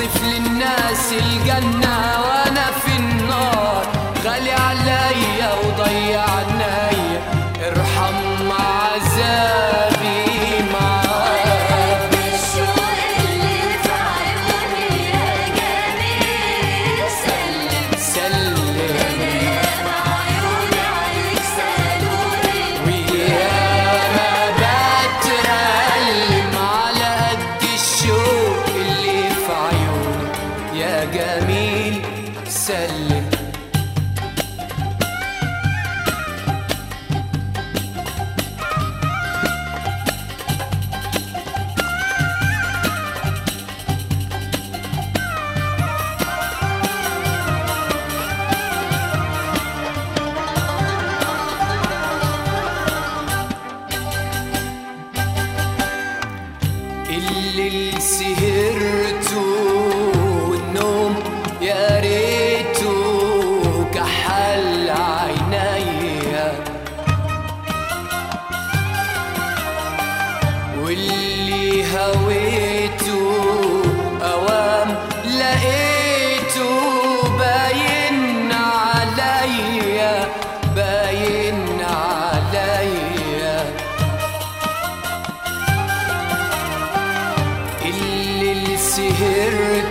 اوصف للناس الجنة وانا في النار غالي عليا وضيع عينيا ارحم عذابي معاك الشوق اللي في عيوني يا جميل سلم سلم يا عيوني عليك سالوني وياما بتألم على قد الشوق اللي في عيوني يا جميل سلم اللي سهرته والنوم يا ريته كحل عينيا واللي هويته اوام لقيته باين عليا باين عليا اللي سهرت